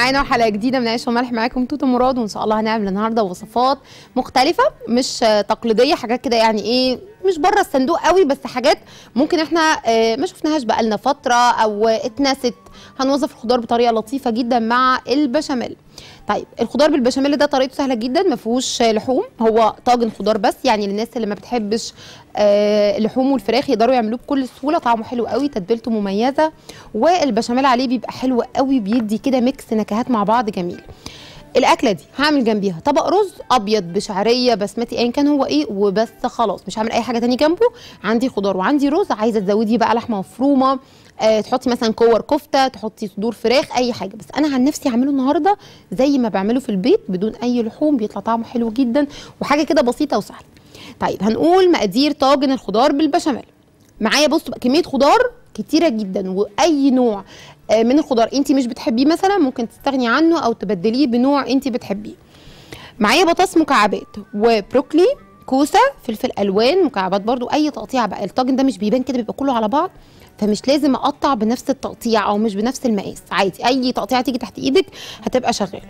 معانا وحلقه جديده من عيش وملح معاكم توته مراد وان شاء الله هنعمل النهارده وصفات مختلفه مش آه، تقليديه حاجات كده يعني ايه مش بره الصندوق قوي بس حاجات ممكن احنا آه، ما شفناهاش بقالنا فتره او اتنست هنوظف الخضار بطريقه لطيفه جدا مع البشاميل طيب الخضار بالبشاميل ده طريقته سهله جدا ما فيهوش لحوم هو طاجن خضار بس يعني للناس اللي ما بتحبش آه، اللحوم والفراخ يقدروا يعملوه بكل سهوله طعمه حلو قوي تتبيلته مميزه والبشاميل عليه بيبقى حلو قوي بيدي كده ميكس نكهات مع بعض جميل الاكله دي هعمل جنبيها طبق رز ابيض بشعريه بسمتي ايا كان هو ايه وبس خلاص مش هعمل اي حاجه تاني جنبه عندي خضار وعندي رز عايزه تزودي بقى لحمه مفرومه آه تحطي مثلا كور كفته تحطي صدور فراخ اي حاجه بس انا عن نفسي هعمله النهارده زي ما بعمله في البيت بدون اي لحوم بيطلع طعمه حلو جدا وحاجه كده بسيطه وسهله طيب هنقول مقادير طاجن الخضار بالبشاميل معايا بصوا بقى كميه خضار كتيره جدا واي نوع آه، من الخضار انت مش بتحبيه مثلا ممكن تستغني عنه او تبدليه بنوع انت بتحبيه معايا بطاطس مكعبات وبروكلي كوسه فلفل الوان مكعبات برضو اي تقطيع بقى الطاجن ده مش بيبان كده بيبقى كله على بعض فمش لازم اقطع بنفس التقطيع او مش بنفس المقاس عادي اي تقطيع تيجي تحت ايدك هتبقى شغاله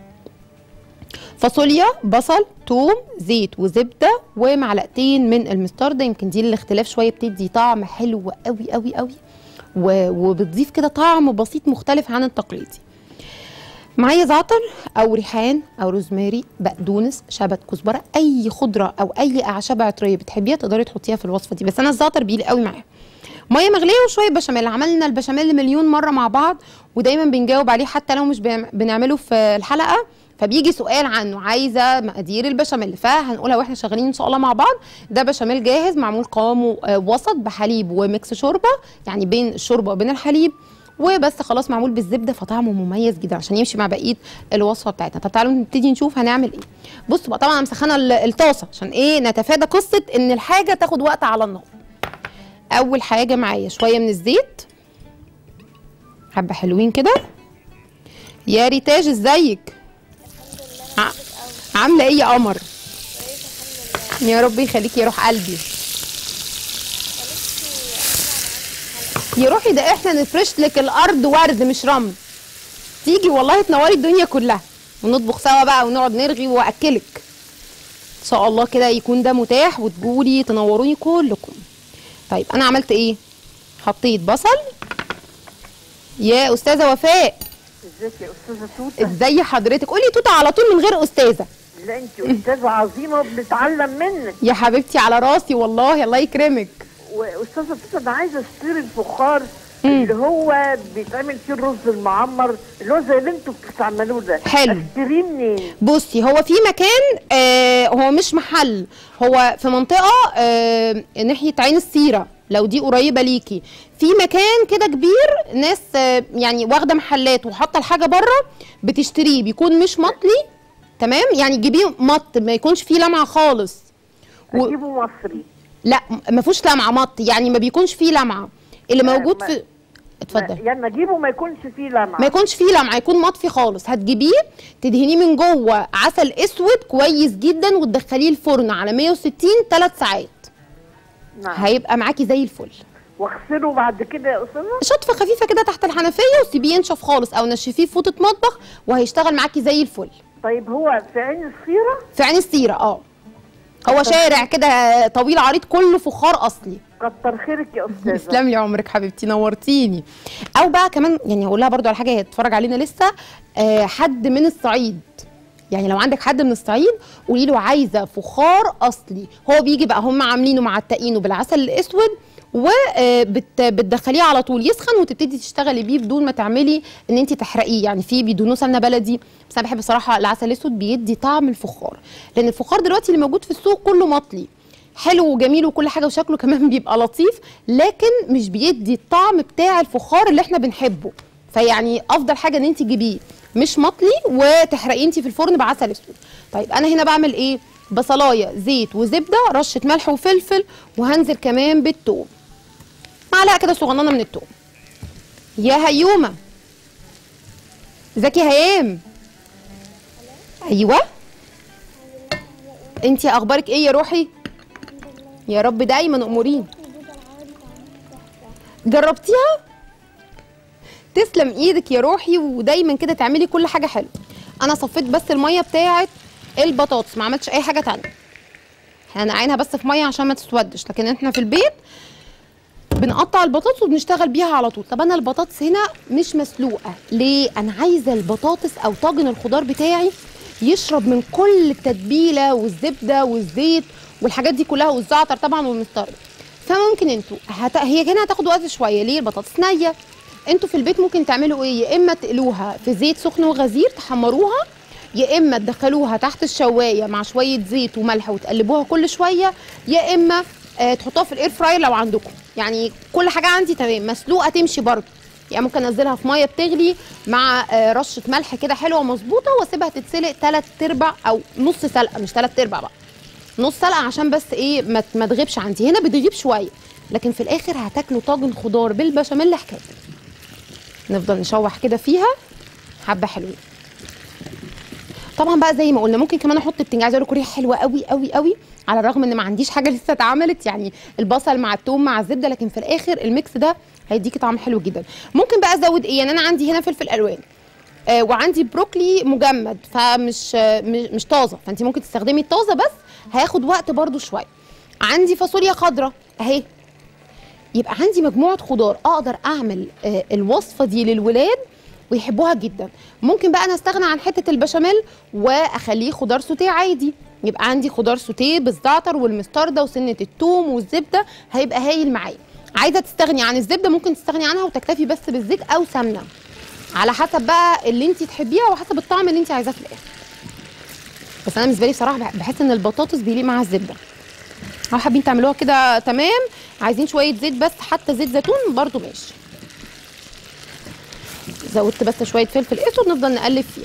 فاصوليا بصل توم زيت وزبده ومعلقتين من المستردة يمكن دي الاختلاف شويه بتدي طعم حلو قوي قوي قوي و- وبتضيف كده طعم بسيط مختلف عن التقليدي معايا زعتر او ريحان او روزماري بقدونس شبت كزبره اي خضره او اي اعشاب عطريه بتحبيها تقدري تحطيها في الوصفه دي بس انا الزعتر بيلي قوي معايا ميه مغليه وشويه بشاميل عملنا البشاميل مليون مره مع بعض ودايما بنجاوب عليه حتى لو مش بنعم- بنعمله في الحلقه فبيجي سؤال عنه عايزه مقادير البشاميل فهنقولها واحنا شغالين ان شاء الله مع بعض ده بشاميل جاهز معمول قوامه آه، وسط بحليب وميكس شوربه يعني بين الشوربه وبين الحليب وبس خلاص معمول بالزبده فطعمه مميز جدا عشان يمشي مع بقيه الوصفه بتاعتنا طب تعالوا نبتدي نشوف هنعمل ايه بصوا بقى طبعا انا مسخنه ال- الطاسه عشان ايه نتفادى قصه ان الحاجه تاخد وقت على النار اول حاجه معايا شويه من الزيت حبه حلوين كده يا ريتاج ازيك ع- عامله ايه يا قمر يا رب يخليكي يا روح قلبي يا روحي ده احنا نفرش لك الارض ورد مش رمل تيجي والله تنوري الدنيا كلها ونطبخ سوا بقى ونقعد نرغي واكلك ان شاء الله كده يكون ده متاح وتقولي تنوروني كلكم طيب انا عملت ايه حطيت بصل يا استاذه وفاء ازيك يا استاذه توته ازاي حضرتك قولي توته على طول من غير استاذه لا انت استاذه عظيمه وبنتعلم منك يا حبيبتي على راسي والله الله يكرمك واستاذه توته انا عايزه اشتري الفخار اللي هو بيتعمل فيه الرز المعمر اللي هو زي اللي انتوا بتعملوه ده حلو. اشتريه منين؟ بصي هو في مكان آه هو مش محل هو في منطقه آه ناحيه عين السيره لو دي قريبه ليكي في مكان كده كبير ناس آه يعني واخده محلات وحاطه الحاجه بره بتشتريه بيكون مش مطلي تمام يعني تجيبيه مط ما يكونش فيه لمعه خالص و- اجيبه مصري لا ما فيهوش لمعه مط يعني ما بيكونش فيه لمعه اللي ما- موجود ما- في اتفضل يعني اجيبه ما يكونش فيه لمعه ما يكونش فيه لمعه يكون مطفي خالص هتجيبيه تدهنيه من جوه عسل اسود كويس جدا وتدخليه الفرن على 160 3 ساعات نعم هيبقى معاكي زي الفل واغسله بعد كده يا استاذه شطفه خفيفه كده تحت الحنفيه وسيبيه ينشف خالص او نشفيه في فوطه مطبخ وهيشتغل معاكي زي الفل طيب هو في عين السيره في عين السيره اه هو شارع كده طويل عريض كله فخار اصلي كتر خيرك يا استاذه تسلم لي عمرك حبيبتي نورتيني او بقى كمان يعني هقول لها برضو على حاجه هي تتفرج علينا لسه آه حد من الصعيد يعني لو عندك حد من الصعيد قولي له عايزه فخار اصلي هو بيجي بقى هم عاملينه معتقينه بالعسل الاسود وبتدخليه على طول يسخن وتبتدي تشتغلي بيه بدون ما تعملي ان انت تحرقيه يعني في بيدونوه سمنه بلدي بس انا بحب بصراحه العسل الاسود بيدي طعم الفخار لان الفخار دلوقتي اللي موجود في السوق كله مطلي حلو وجميل وكل حاجه وشكله كمان بيبقى لطيف لكن مش بيدي الطعم بتاع الفخار اللي احنا بنحبه فيعني افضل حاجه ان انت تجيبيه مش مطلي وتحرقيه انت في الفرن بعسل اسود طيب انا هنا بعمل ايه بصلايه زيت وزبده رشه ملح وفلفل وهنزل كمان بالثوم معلقه كده صغننه من الثوم يا هيومه ازيك يا هيام ايوه انتي اخبارك ايه يا روحي يا رب دايما امورين جربتيها تسلم ايدك يا روحي ودايما كده تعملي كل حاجه حلوه انا صفيت بس الميه بتاعه البطاطس ما عملتش اي حاجه تانية احنا نقعينها بس في ميه عشان ما تسودش لكن احنا في البيت بنقطع البطاطس وبنشتغل بيها على طول طب انا البطاطس هنا مش مسلوقه ليه انا عايزه البطاطس او طاجن الخضار بتاعي يشرب من كل التتبيله والزبده والزيت والحاجات دي كلها والزعتر طبعا والمسترد فممكن انتوا هت... هي هنا هتاخد وقت شويه ليه البطاطس نيه انتوا في البيت ممكن تعملوا ايه يا اما تقلوها في زيت سخن وغزير تحمروها يا اما تدخلوها تحت الشوايه مع شويه زيت وملح وتقلبوها كل شويه يا اما آه تحطوها في الاير فراير لو عندكم يعني كل حاجه عندي تمام مسلوقه تمشي برضه يعني ممكن انزلها في ميه بتغلي مع آه رشه ملح كده حلوه مظبوطه واسيبها تتسلق ثلاث ارباع او نص سلقه مش ثلاث ارباع بقى نص سلقه عشان بس ايه ما ما تغيبش عندي هنا بتغيب شويه لكن في الاخر هتاكلوا طاجن خضار بالبشاميل حكايه نفضل نشوح كده فيها حبه حلوين طبعا بقى زي ما قلنا ممكن كمان احط بتنجان عايزه اقول لكم ريحه حلوه قوي قوي قوي على الرغم ان ما عنديش حاجه لسه اتعملت يعني البصل مع الثوم مع الزبده لكن في الاخر الميكس ده هيديكي طعم حلو جدا ممكن بقى ازود ايه يعني انا عندي هنا فلفل الوان آه وعندي بروكلي مجمد فمش آه مش مش طازه فانت ممكن تستخدمي الطازه بس هياخد وقت برده شويه عندي فاصوليا خضراء اهي يبقى عندي مجموعه خضار اقدر اعمل آه الوصفه دي للولاد ويحبوها جدا ممكن بقى انا استغنى عن حته البشاميل واخليه خضار سوتيه عادي يبقى عندي خضار سوتيه بالزعتر والمستردة وسنه الثوم والزبده هيبقى هايل معايا عايزه تستغني عن الزبده ممكن تستغني عنها وتكتفي بس بالزيت او سمنه على حسب بقى اللي انت تحبيها وحسب الطعم اللي انت عايزاه في الاخر بس انا بالنسبه لي بصراحه بحس ان البطاطس بيليق مع الزبده لو حابين تعملوها كده تمام عايزين شويه زيت بس حتى زيت زيتون برضو ماشي زودت بس شويه فلفل اسود نفضل نقلب فيها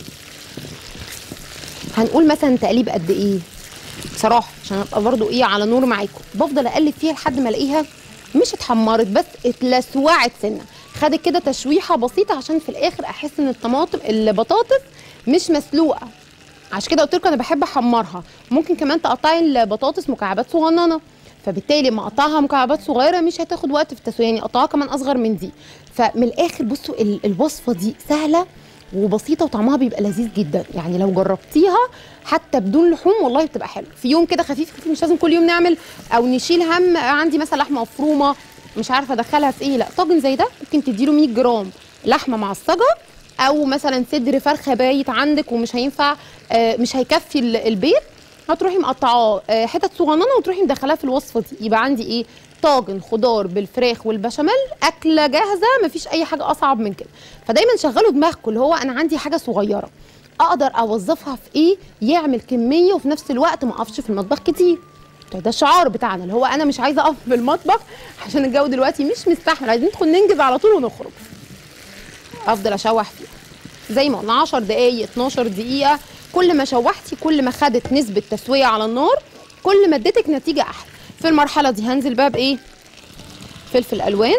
هنقول مثلا تقليب قد ايه بصراحه عشان ابقى برضو ايه على نور معاكم بفضل اقلب فيها لحد ما الاقيها مش اتحمرت بس اتلسوعت سنه خدت كده تشويحه بسيطه عشان في الاخر احس ان الطماطم البطاطس مش مسلوقه عشان كده قلت لكم انا بحب احمرها ممكن كمان تقطعي البطاطس مكعبات صغننه فبالتالي لما اقطعها مكعبات صغيره مش هتاخد وقت في التسويه يعني اقطعها كمان اصغر من دي فمن الاخر بصوا ال- الوصفه دي سهله وبسيطه وطعمها بيبقى لذيذ جدا يعني لو جربتيها حتى بدون لحوم والله بتبقى حلوه في يوم كده خفيف خفيف مش لازم كل يوم نعمل او نشيل هم عندي مثلا لحمه مفرومه مش عارفه ادخلها في ايه لا طاجن زي ده ممكن تديله 100 جرام لحمه معصجه او مثلا صدر فرخه بايت عندك ومش هينفع آه، مش هيكفي ال- البيت هتروحي مقطعاه آه، حتت صغننه وتروحي مدخلاه في الوصفه دي يبقى عندي ايه طاجن خضار بالفراخ والبشاميل اكله جاهزه مفيش اي حاجه اصعب من كده فدايما شغلوا دماغكم اللي هو انا عندي حاجه صغيره اقدر اوظفها في ايه يعمل كميه وفي نفس الوقت ما اقفش في المطبخ كتير ده ده الشعار بتاعنا اللي هو انا مش عايزه اقف في المطبخ عشان الجو دلوقتي مش مستحمل عايزين ندخل ننجز على طول ونخرج افضل اشوح فيها زي ما قلنا 10 دقايق 12 دقيقه كل ما شوحتي كل ما خدت نسبه تسويه على النار كل ما اديتك نتيجه احلى في المرحله دي هنزل بقى بايه فلفل الوان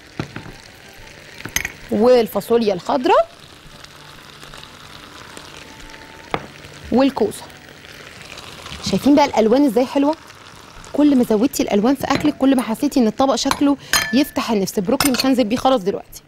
والفاصوليا الخضراء والكوسه شايفين بقى الالوان ازاي حلوه كل ما زودتي الالوان في اكلك كل ما حسيتي ان الطبق شكله يفتح النفس بروكلي مش هنزل بيه خالص دلوقتي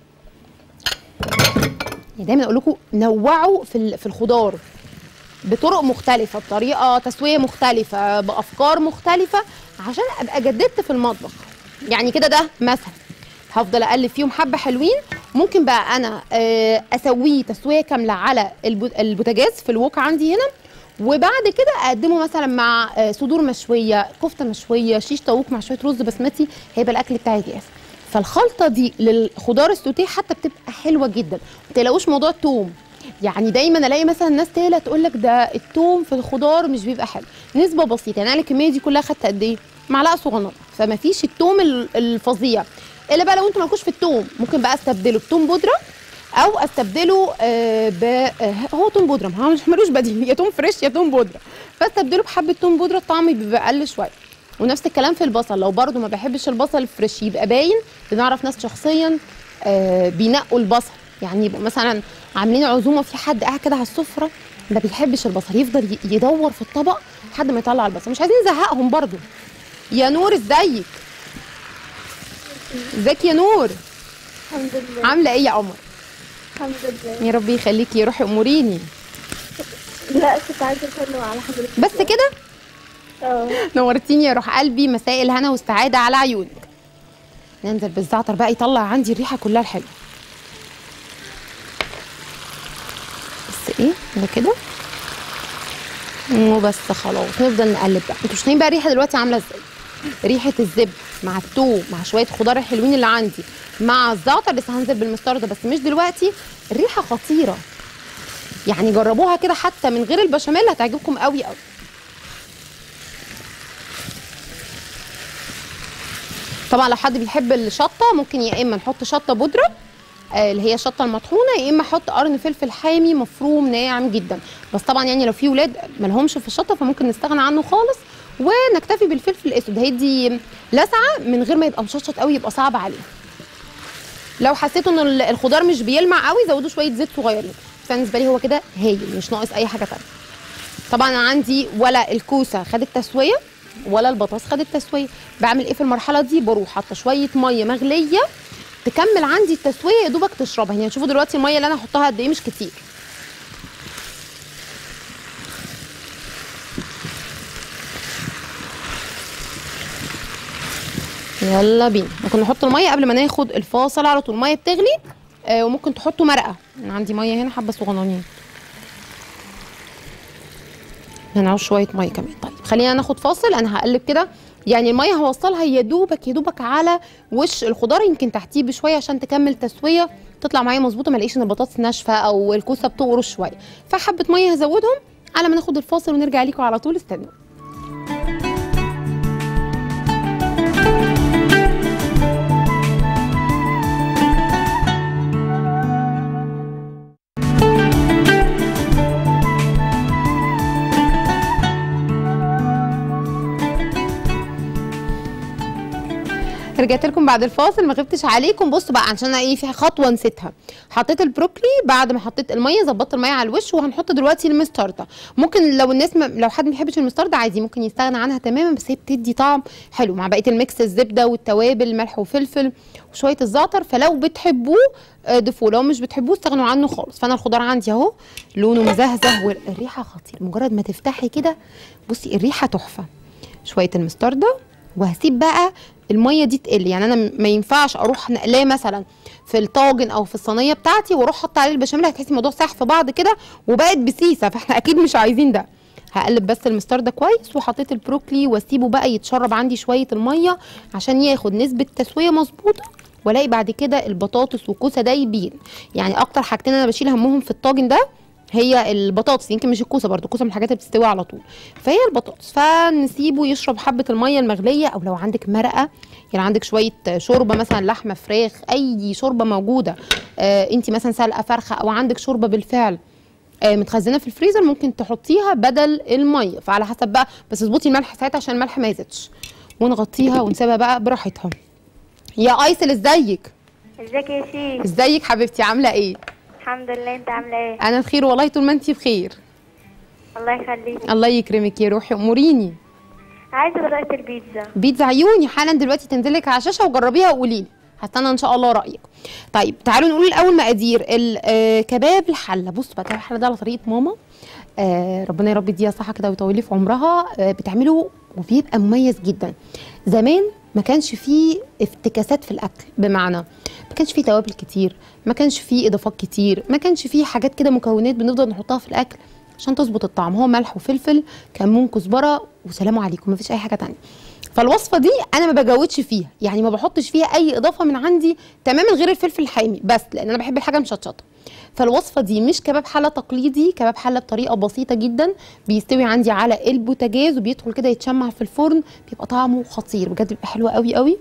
يعني دايما اقول لكم نوعوا في ال- في الخضار بطرق مختلفه بطريقه تسويه مختلفه بافكار مختلفه عشان ابقى جددت في المطبخ يعني كده ده مثلا هفضل اقلب فيهم حبه حلوين ممكن بقى انا آه، اسويه تسويه كامله على البو- البوتاجاز في الوك عندي هنا وبعد كده اقدمه مثلا مع آه، صدور مشويه كفته مشويه شيش طاووق مع شويه رز بسمتي هيبقى الاكل بتاعي جاهز فالخلطه دي للخضار السوتيه حتى بتبقى حلوه جدا ما تلاقوش موضوع التوم يعني دايما الاقي مثلا الناس تقلق تقول لك ده التوم في الخضار مش بيبقى حلو نسبه بسيطه يعني انا الكميه دي كلها خدت قد ايه معلقه صغننه فما فيش التوم ال- الفظيع الا بقى لو انتوا مالكوش في التوم ممكن بقى استبدله بتوم بودره او استبدله آه ب آه هو توم بودره ما هو مش ملوش بديل يا توم فريش يا توم بودره فاستبدله بحبه توم بودره الطعم بيبقى اقل شويه ونفس الكلام في البصل لو برضو ما بحبش البصل الفريش يبقى باين بنعرف ناس شخصيا آه بينقوا البصل يعني يبقوا مثلا عاملين عزومه في حد قاعد كده على السفره ما بيحبش البصل يفضل ي- يدور في الطبق لحد ما يطلع البصل مش عايزين نزهقهم برضو يا نور ازيك ازيك يا نور الحمد لله عامله ايه يا قمر الحمد لله يا رب يخليكي روحي اموريني لا كنت عايزه اسلم على حضرتك بس كده اه نورتيني يا روح قلبي مساء الهنا والسعاده على عيونك ننزل بالزعتر بقى يطلع عندي الريحه كلها الحلوه بس ايه ده كده وبس خلاص نفضل نقلب بقى انتوا شايفين بقى الريحه دلوقتي عامله ازاي ريحه الزبد مع التوم مع شويه خضار الحلوين اللي عندي مع الزعتر لسه هنزل بالمستردة بس مش دلوقتي الريحه خطيره يعني جربوها كده حتى من غير البشاميل هتعجبكم قوي قوي طبعا لو حد بيحب الشطه ممكن يا اما نحط شطه بودره آه، اللي هي الشطه المطحونه يا اما احط قرن فلفل حامي مفروم ناعم جدا بس طبعا يعني لو في ولاد مالهمش في الشطه فممكن نستغنى عنه خالص ونكتفي بالفلفل الاسود هيدي لسعه من غير ما يبقى مشطشط قوي يبقى صعب عليه لو حسيتوا ان ال- الخضار مش بيلمع قوي زودوا شويه زيت صغيرين فبالنسبه لي هو كده هايل مش ناقص اي حاجه تانية طبعا انا عندي ولا الكوسه خدت تسويه ولا البطاطس خدت تسويه بعمل ايه في المرحله دي بروح حاطه شويه ميه مغليه تكمل عندي التسويه يا دوبك تشربها يعني شوفوا دلوقتي الميه اللي انا هحطها قد ايه مش كتير يلا بينا ممكن نحط الميه قبل ما ناخد الفاصل على طول الميه بتغلي آه وممكن تحطوا مرقه انا عندي ميه هنا حبه صغننين هنعوز شويه ميه كمان طيب خلينا ناخد فاصل انا هقلب كده يعني الميه هوصلها يا دوبك يا دوبك على وش الخضار يمكن تحتيه بشويه عشان تكمل تسويه تطلع معايا مظبوطه ما الاقيش ان البطاطس ناشفه او الكوسه بتقرش شويه فحبه ميه هزودهم على ما ناخد الفاصل ونرجع لكم على طول استنوا رجعت لكم بعد الفاصل ما غبتش عليكم بصوا بقى عشان أنا ايه في خطوه نسيتها حطيت البروكلي بعد ما حطيت الميه ظبطت الميه على الوش وهنحط دلوقتي المستردة ممكن لو الناس ما لو حد ما بيحبش المستردة عادي ممكن يستغنى عنها تماما بس هي بتدي طعم حلو مع بقيه الميكس الزبده والتوابل ملح وفلفل وشويه الزعتر فلو بتحبوه آه، ضيفوه لو مش بتحبوه استغنوا عنه خالص فانا الخضار عندي اهو لونه مزهزه والريحه خطير مجرد ما تفتحي كده بصي الريحه تحفه شويه المستردة وهسيب بقى الميه دي تقل يعني انا م- ما ينفعش اروح نقلاه مثلا في الطاجن او في الصينيه بتاعتي واروح احط عليه البشاميل هتحسي الموضوع ساح في بعض كده وبقت بسيسه فاحنا اكيد مش عايزين ده هقلب بس المستردة كويس وحطيت البروكلي واسيبه بقى يتشرب عندي شويه الميه عشان ياخد نسبه تسويه مظبوطه والاقي بعد كده البطاطس والكوسه دايبين يعني اكتر حاجتين انا بشيل همهم في الطاجن ده هي البطاطس يمكن مش الكوسه برضو الكوسه من الحاجات اللي بتستوي على طول فهي البطاطس فنسيبه يشرب حبه الميه المغليه او لو عندك مرقه يعني عندك شويه شوربه مثلا لحمه فراخ اي شوربه موجوده آه انت مثلا سلقه فرخه او عندك شوربه بالفعل آه متخزنه في الفريزر ممكن تحطيها بدل الميه فعلى حسب بقى بس اظبطي الملح ساعتها عشان الملح ما يزيدش ونغطيها ونسيبها بقى براحتها يا ايسل ازيك ازيك يا شيخ ازيك حبيبتي عامله ايه الحمد لله انت عامله ايه انا بخير والله طول ما انت بخير الله يخليك الله يكرمك يا روحي اموريني عايزه طريقه البيتزا بيتزا عيوني حالا دلوقتي تنزلك على الشاشه وجربيها وقولي لي هستنى ان شاء الله رايك طيب تعالوا نقول الاول مقادير الكباب الحله بصوا بقى كباب الحله ده على طريقه ماما آه ربنا يا رب يديها صحه كده ويطول لي في عمرها آه بتعمله وبيبقى مميز جدا زمان ما كانش فيه افتكاسات في الاكل بمعنى ما كانش فيه توابل كتير ما كانش فيه اضافات كتير ما كانش فيه حاجات كده مكونات بنفضل نحطها في الاكل عشان تظبط الطعم هو ملح وفلفل كمون كزبره وسلام عليكم ما فيش اي حاجه تانية فالوصفه دي انا ما بجودش فيها يعني ما بحطش فيها اي اضافه من عندي تماما غير الفلفل الحامي بس لان انا بحب الحاجه مشطشطه فالوصفه دي مش كباب حله تقليدي كباب حله بطريقه بسيطه جدا بيستوي عندي على البوتاجاز وبيدخل كده يتشمع في الفرن بيبقى طعمه خطير بجد بيبقى حلو قوي قوي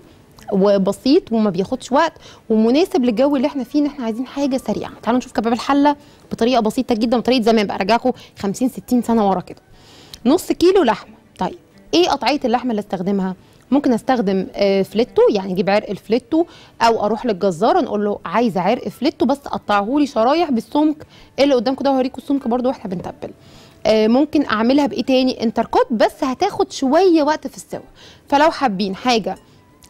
وبسيط وما بياخدش وقت ومناسب للجو اللي احنا فيه ان احنا عايزين حاجه سريعه تعالوا نشوف كباب الحله بطريقه بسيطه جدا بطريقه زمان بقى رجعكم 50 60 سنه ورا كده نص كيلو لحمه طيب ايه قطعيه اللحمه اللي استخدمها ممكن استخدم آه، فليتو يعني اجيب عرق الفليتو او اروح للجزار نقول له عايزه عرق فليتو بس قطعه لي شرايح بالسمك اللي قدامكم ده هوريكم السمك برده واحنا بنتبل آه، ممكن اعملها بايه تاني انتركوت بس هتاخد شويه وقت في السوا فلو حابين حاجه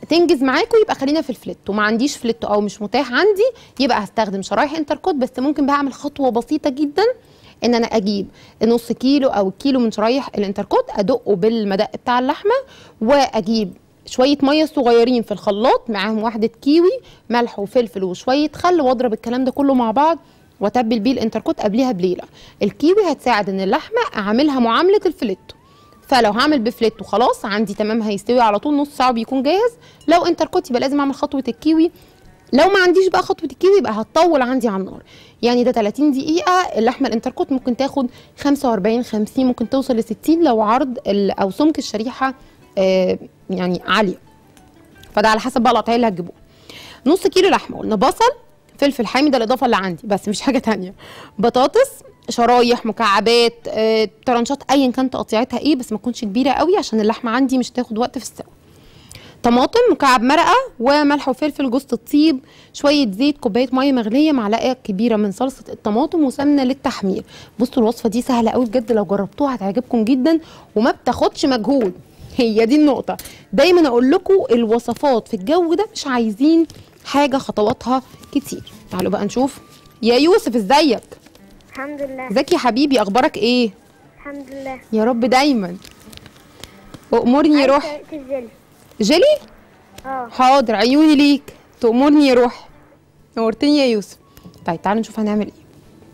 تنجز معاكم يبقى خلينا في الفليت وما عنديش فليت او مش متاح عندي يبقى هستخدم شرايح انتركوت بس ممكن بقى اعمل خطوه بسيطه جدا ان انا اجيب نص كيلو او كيلو من شرايح الانتركوت ادقه بالمدق بتاع اللحمه واجيب شويه ميه صغيرين في الخلاط معاهم واحده كيوي ملح وفلفل وشويه خل واضرب الكلام ده كله مع بعض واتبل بيه الانتركوت قبلها بليله الكيوي هتساعد ان اللحمه اعملها معامله الفليتو فلو هعمل بفليتو خلاص عندي تمام هيستوي على طول نص ساعه بيكون جاهز لو انتركوت يبقى لازم اعمل خطوه الكيوي لو ما عنديش بقى خطوه الكيوي يبقى هتطول عندي على النار يعني ده 30 دقيقه اللحمه الانتركوت ممكن تاخد 45 50 ممكن توصل ل 60 لو عرض ال- او سمك الشريحه آه يعني عاليه فده على حسب بقى القطعيه اللي هتجيبوها نص كيلو لحمه قلنا بصل فلفل حامي ده الاضافه اللي عندي بس مش حاجه تانية بطاطس شرايح مكعبات آه، طرنشات ايا كان تقطيعتها ايه بس ما تكونش كبيره قوي عشان اللحمه عندي مش تاخد وقت في السوا طماطم مكعب مرقه وملح وفلفل جوز الطيب شويه زيت كوبايه ميه مغليه معلقه كبيره من صلصه الطماطم وسمنه للتحمير بصوا الوصفه دي سهله قوي بجد لو جربتوها هتعجبكم جدا وما بتاخدش مجهود هي دي النقطه دايما اقول لكم الوصفات في الجو ده مش عايزين حاجه خطواتها كتير تعالوا بقى نشوف يا يوسف ازيك الحمد لله ازيك يا حبيبي اخبارك ايه الحمد لله يا رب دايما وامرني يا روح طريقة الجل جيلي اه حاضر عيوني ليك تأمرني يا روح نورتني يا يوسف طيب تعالوا نشوف هنعمل ايه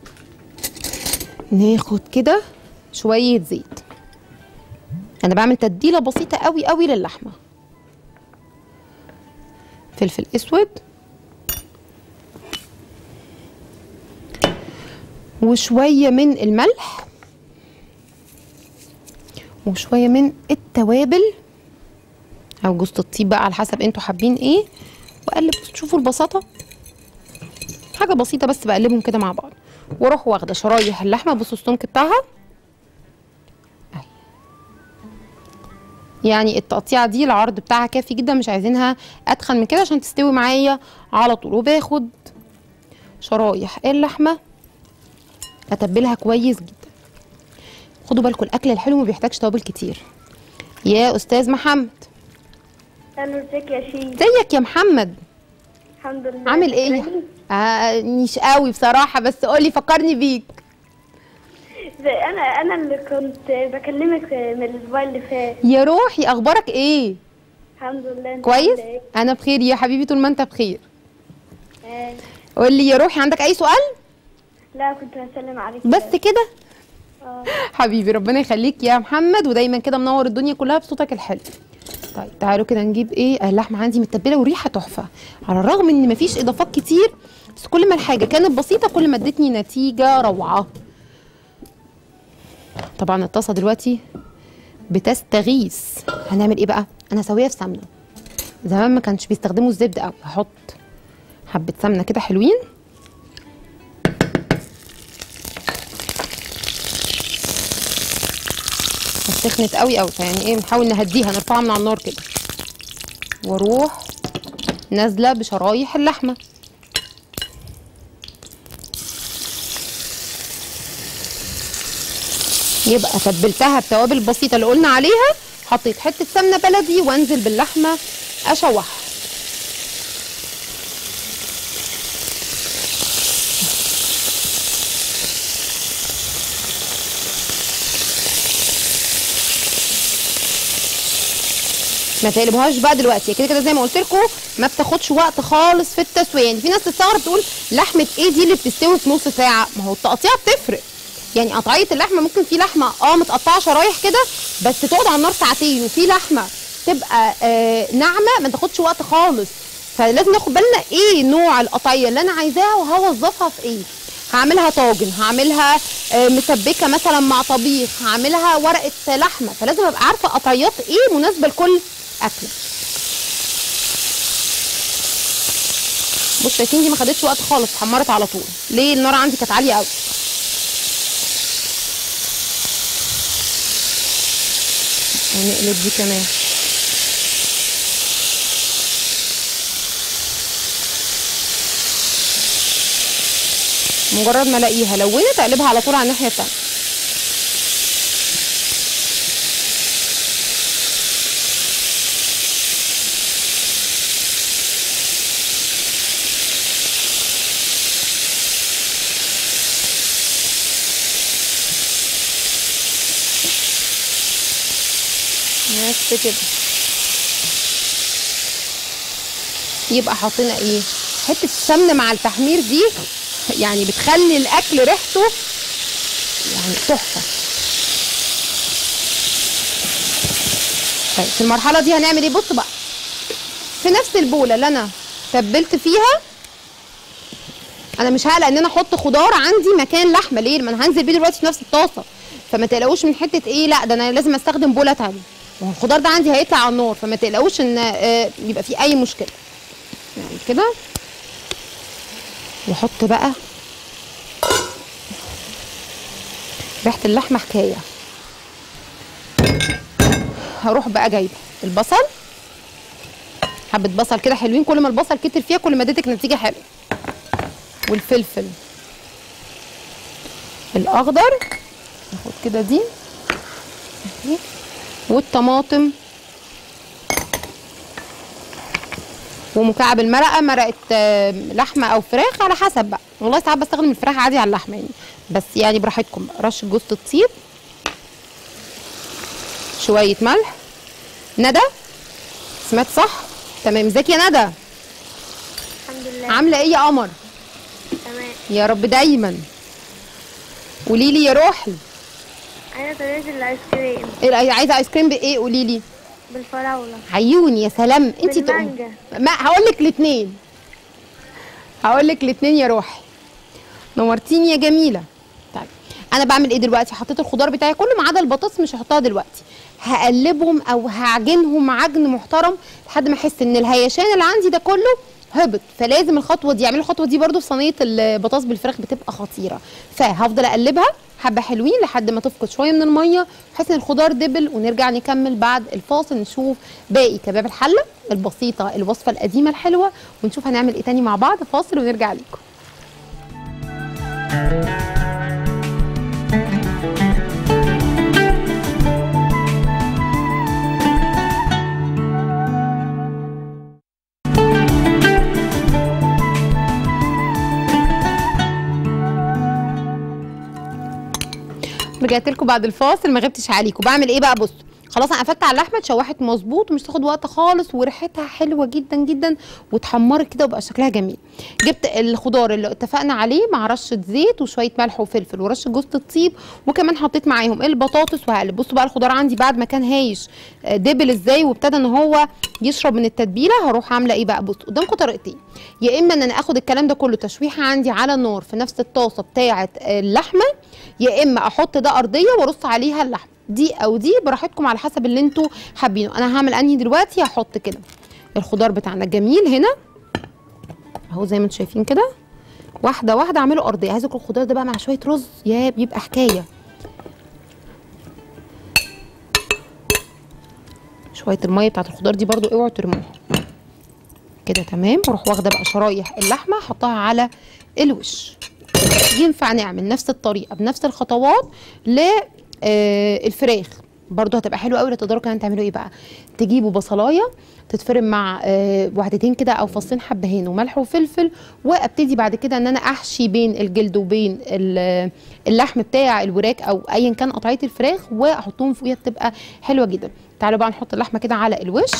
ناخد كده شوية زيت انا بعمل تتبيلة بسيطة قوي قوي للحمة فلفل اسود وشوية من الملح وشوية من التوابل او جوز الطيب بقى على حسب انتوا حابين ايه واقلب شوفوا البساطه حاجه بسيطه بس بقلبهم كده مع بعض واروح واخده شرايح اللحمه بصوا السمك بتاعها أهي. يعني التقطيعه دي العرض بتاعها كافي جدا مش عايزينها اتخن من كده عشان تستوي معايا على طول وباخد شرايح اللحمه اتبلها كويس جدا خدوا بالكم الاكل الحلو ما بيحتاجش توابل كتير يا استاذ محمد انا ازيك يا شيخ ازيك يا محمد الحمد لله عامل ايه آه مش قوي بصراحه بس قولي فكرني بيك زي انا انا اللي كنت بكلمك من الاسبوع اللي فات يا روحي اخبارك ايه الحمد لله انت كويس عاملة ايه؟ انا بخير يا حبيبي طول ما انت بخير آه. قولي يا روحي عندك اي سؤال لا كنت هسلم عليك بس كده اه حبيبي ربنا يخليك يا محمد ودايما كده منور الدنيا كلها بصوتك الحلو طيب تعالوا كده نجيب ايه اللحمه عندي متبله وريحه تحفه على الرغم ان مفيش اضافات كتير بس كل ما الحاجه كانت بسيطه كل ما ادتني نتيجه روعه طبعا الطاسه دلوقتي بتستغيث هنعمل ايه بقى انا هسويها في سمنه زمان ما كانش بيستخدموا الزبده قوي هحط حبه سمنه كده حلوين سخنت قوي قوي فيعني ايه نحاول نهديها نرفعها من على النار كده واروح نازله بشرايح اللحمه يبقى تبلتها بتوابل بسيطه اللي قلنا عليها حطيت حته سمنه بلدي وانزل باللحمه اشوحها ما تقلبوهاش بقى دلوقتي كده كده زي ما قلت لكم ما بتاخدش وقت خالص في التسويه يعني في ناس تستغرب تقول لحمه ايه دي اللي بتستوي في نص ساعه ما هو التقطيع بتفرق يعني قطعيه اللحمه ممكن في لحمه اه متقطعه شرايح كده بس تقعد على النار ساعتين وفي لحمه تبقى آه ناعمه ما تاخدش وقت خالص فلازم ناخد بالنا ايه نوع القطعيه اللي انا عايزاها وهوظفها في ايه هعملها طاجن هعملها آه، مسبكه مثلا مع طبيخ هعملها ورقه لحمه فلازم ابقى عارفه قطعيات ايه مناسبه لكل اكله بص شايفين دي ما خدتش وقت خالص اتحمرت على طول ليه النار عندي كانت عاليه قوي ونقلب دي كمان مجرد ما الاقيها لونت اقلبها على طول على الناحيه التانيه بس كده يبقى حاطين ايه حته السمنه مع التحمير دي يعني بتخلي الاكل ريحته يعني تحفه طيب في المرحله دي هنعمل ايه بص بقى في نفس البوله اللي انا تبلت فيها انا مش هقلق ان انا احط خضار عندي مكان لحمه ليه ما انا هنزل بيه دلوقتي في نفس الطاسه فما تقلقوش من حته ايه لا ده انا لازم استخدم بوله تانية ما هو الخضار ده عندي هيطلع على النار فما تقلقوش ان آه، يبقى في اي مشكله يعني كده واحط بقى ريحه اللحمه حكايه هروح بقى جايبه البصل حبه بصل كده حلوين كل ما البصل كتر فيها كل ما اديتك نتيجه حلوه والفلفل الاخضر ناخد كده دي اهي والطماطم ومكعب المرقه مرقه آه، لحمه او فراخ على حسب بقى والله ساعات بستخدم الفراخ عادي على اللحمه يعني بس يعني براحتكم بقى رشه جوز الطيب شويه ملح ندى سمعت صح تمام ازيك يا ندى الحمد لله عامله ايه يا قمر تمام يا رب دايما قولي لي يا روحي انا طريقة الايس كريم إيه عايزه ايس كريم بايه قولي لي بالفراولة عيوني يا سلام انت بالمانجا. ما هقول لك الاثنين هقول لك الاثنين يا روحي نورتيني يا جميله طيب انا بعمل ايه دلوقتي حطيت الخضار بتاعي كله ما عدا البطاطس مش هحطها دلوقتي هقلبهم او هعجنهم عجن محترم لحد ما احس ان الهيشان اللي عندي ده كله هبط فلازم الخطوه دي اعملوا الخطوه دي برده في صينيه البطاطس بالفراخ بتبقى خطيره فهفضل اقلبها حبه حلوين لحد ما تفقد شويه من الميه بحيث ان الخضار دبل ونرجع نكمل بعد الفاصل نشوف باقي كباب الحله البسيطه الوصفه القديمه الحلوه ونشوف هنعمل ايه تاني مع بعض فاصل ونرجع لكم رجعت لكم بعد الفاصل ما غبتش عليكم بعمل ايه بقى بصوا خلاص انا قفلت على اللحمه اتشوحت مظبوط ومش تاخد وقت خالص وريحتها حلوه جدا جدا واتحمرت كده وبقى شكلها جميل جبت الخضار اللي اتفقنا عليه مع رشه زيت وشويه ملح وفلفل ورشه جوز الطيب وكمان حطيت معاهم البطاطس وهقلب بصوا بقى الخضار عندي بعد ما كان هايش آه، دبل ازاي وابتدى ان هو يشرب من التتبيله هروح عامله ايه بقى بصوا قدامكم طريقتين يا اما ان انا اخد الكلام ده كله تشويحه عندي على النار في نفس الطاسه بتاعه اللحمه يا اما احط ده ارضيه وارص عليها اللحمه دي او دي براحتكم على حسب اللي انتوا حابينه انا هعمل انهي دلوقتي هحط كده الخضار بتاعنا الجميل هنا اهو زي ما انتوا شايفين كده واحده واحده اعمله ارضيه عايزه اكل الخضار ده بقى مع شويه رز يا بيبقى حكايه شويه الميه بتاعت الخضار دي برضو اوعوا ترموها كده تمام واروح واخده بقى شرايح اللحمه احطها على الوش ينفع نعمل نفس الطريقه بنفس الخطوات للفراخ برضو هتبقى حلوه قوي تقدروا كمان تعملوا ايه بقى تجيبوا بصلايه تتفرم مع آه، وحدتين كده او فصين حبهان وملح وفلفل وابتدي بعد كده ان انا احشي بين الجلد وبين ال- اللحم بتاع الوراك او ايا كان قطعيه الفراخ واحطهم فوقيها بتبقى حلوه جدا تعالوا بقى نحط اللحمه كده على الوش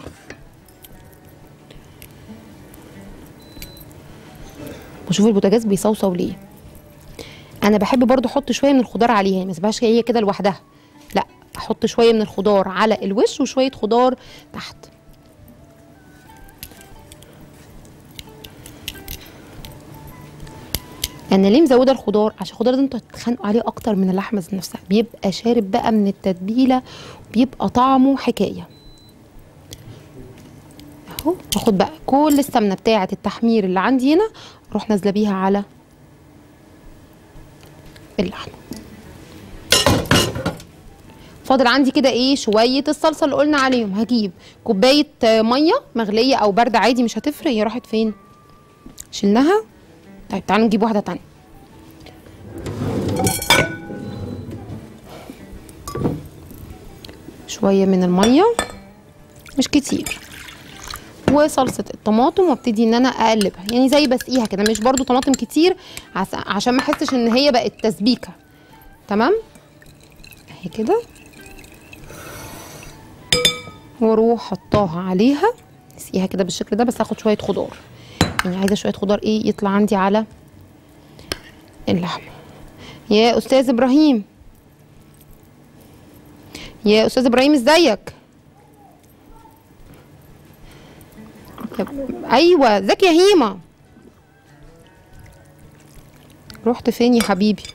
وشوفوا البوتاجاز بيصوصو ليه انا بحب برضو احط شويه من الخضار عليها يعني ما اسيبهاش هي كده لوحدها لا احط شويه من الخضار على الوش وشويه خضار تحت انا ليه مزوده الخضار عشان الخضار ده انتوا هتتخانقوا عليه اكتر من اللحمه ذات نفسها بيبقى شارب بقى من التتبيله بيبقى طعمه حكايه اهو باخد بقى كل السمنه بتاعه التحمير اللي عندي هنا اروح نازله بيها على اللحمه فاضل عندي كده ايه شويه الصلصه اللي قلنا عليهم هجيب كوبايه آه، ميه مغليه او بارده عادي مش هتفرق هي راحت فين شلناها طيب تعالوا نجيب واحده تانية شويه من الميه مش كتير وصلصه الطماطم وابتدي ان انا اقلبها يعني زي بسقيها كده مش برضو طماطم كتير عس- عشان ما احسش ان هي بقت تسبيكه تمام اهي كده واروح حطاها عليها نسقيها كده بالشكل ده بس هاخد شويه خضار يعني عايزه شويه خضار ايه يطلع عندي على اللحمه يا استاذ ابراهيم يا استاذ ابراهيم ازيك يا- ايوه ازيك يا هيما رحت فين يا حبيبي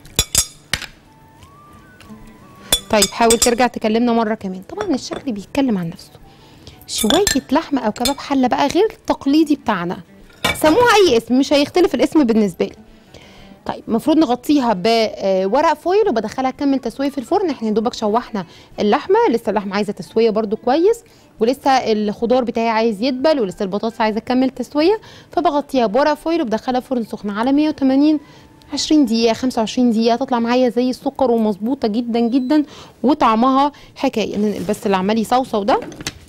طيب حاول ترجع تكلمنا مره كمان طبعا الشكل بيتكلم عن نفسه شويه لحمه او كباب حله بقى غير التقليدي بتاعنا سموها اي اسم مش هيختلف الاسم بالنسبه لي طيب المفروض نغطيها بورق فويل وبدخلها تكمل تسويه في الفرن احنا يا دوبك شوحنا اللحمه لسه اللحمه عايزه تسويه برده كويس ولسه الخضار بتاعي عايز يدبل ولسه البطاطس عايزه تكمل تسويه فبغطيها بورق فويل وبدخلها فرن سخن على 180 20 دقيقة 25 دقيقة تطلع معايا زي السكر ومظبوطة جدا جدا وطعمها حكاية ننقل بس اللي عمال يصوصو ده